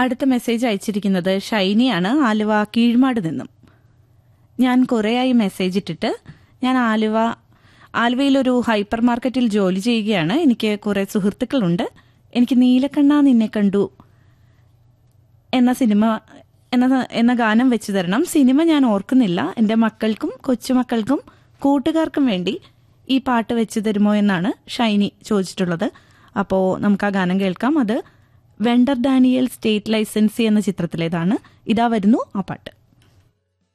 അടുത്ത മെസ്സേജ് അയച്ചിരിക്കുന്നത് ഷൈനിയാണ് ആലുവ കീഴ്മാട് നിന്നും ഞാൻ കുറേയായി മെസ്സേജ് ഇട്ടിട്ട് ഞാൻ ആലുവ ആലുവയിലൊരു ഹൈപ്പർ മാർക്കറ്റിൽ ജോലി ചെയ്യുകയാണ് എനിക്ക് കുറേ സുഹൃത്തുക്കളുണ്ട് എനിക്ക് നീലക്കണ്ണ നിന്നെ കണ്ടു എന്ന സിനിമ എന്ന എന്ന ഗാനം വെച്ചു തരണം സിനിമ ഞാൻ ഓർക്കുന്നില്ല എൻ്റെ മക്കൾക്കും കൊച്ചുമക്കൾക്കും കൂട്ടുകാർക്കും വേണ്ടി ഈ പാട്ട് വെച്ചു തരുമോ എന്നാണ് ഷൈനി ചോദിച്ചിട്ടുള്ളത് അപ്പോൾ നമുക്ക് ആ ഗാനം കേൾക്കാം അത് വെണ്ടർ ഡാനിയൽ സ്റ്റേറ്റ് ലൈസൻസി എന്ന ചിത്രത്തിലേതാണ് ഇതാ വരുന്നു ആ പാട്ട്